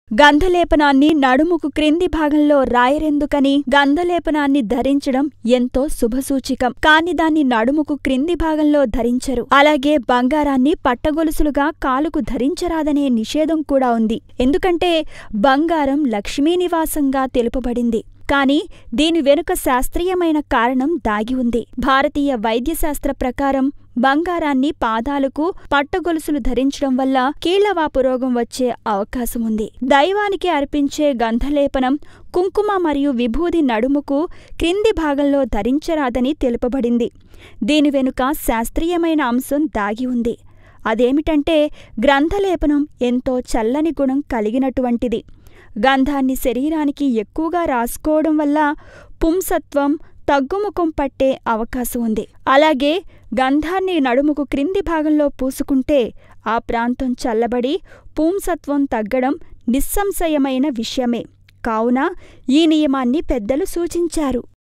గంధలేపనాన్ని నడుముకు క్రింది భాగంలో రాయరెందుకని గంధలేపనాన్ని ధరించడం ఎంతో శుభసూచికం కాని దాన్ని నడుముకు క్రింది భాగంలో ధరించరు అలాగే బంగారాన్ని పట్టగొలుసులుగా కాలుకు ధరించరాదనే నిషేధం కూడా ఉంది ఎందుకంటే బంగారం లక్ష్మీ నివాసంగా తెలుపబడింది కాని దీని వెనుక శాస్త్రీయమైన కారణం దాగి ఉంది భారతీయ వైద్యశాస్త్ర ప్రకారం బంగారాన్ని పాదాలకు పట్టగొలుసులు ధరించడం వల్ల కీళ్లవాపు రోగం వచ్చే అవకాశం ఉంది దైవానికి అర్పించే గంధలేపనం కుంకుమ మరియు విభూది నడుముకు క్రింది భాగంలో ధరించరాదని తెలుపబడింది దీని వెనుక శాస్త్రీయమైన అంశం దాగి ఉంది అదేమిటంటే గ్రంథలేపనం ఎంతో చల్లని గుణం కలిగినటువంటిది గంధాన్ని శరీరానికి ఎక్కువగా రాసుకోవడం వల్ల పుంసత్వం తగ్గుముఖం పట్టే అవకాశం ఉంది అలాగే గంధాన్ని నడుముకు క్రింది భాగంలో పూసుకుంటే ఆ ప్రాంతం చల్లబడి పుంసత్వం తగ్గడం నిస్సంశయమైన విషయమే కావున ఈ నియమాన్ని పెద్దలు సూచించారు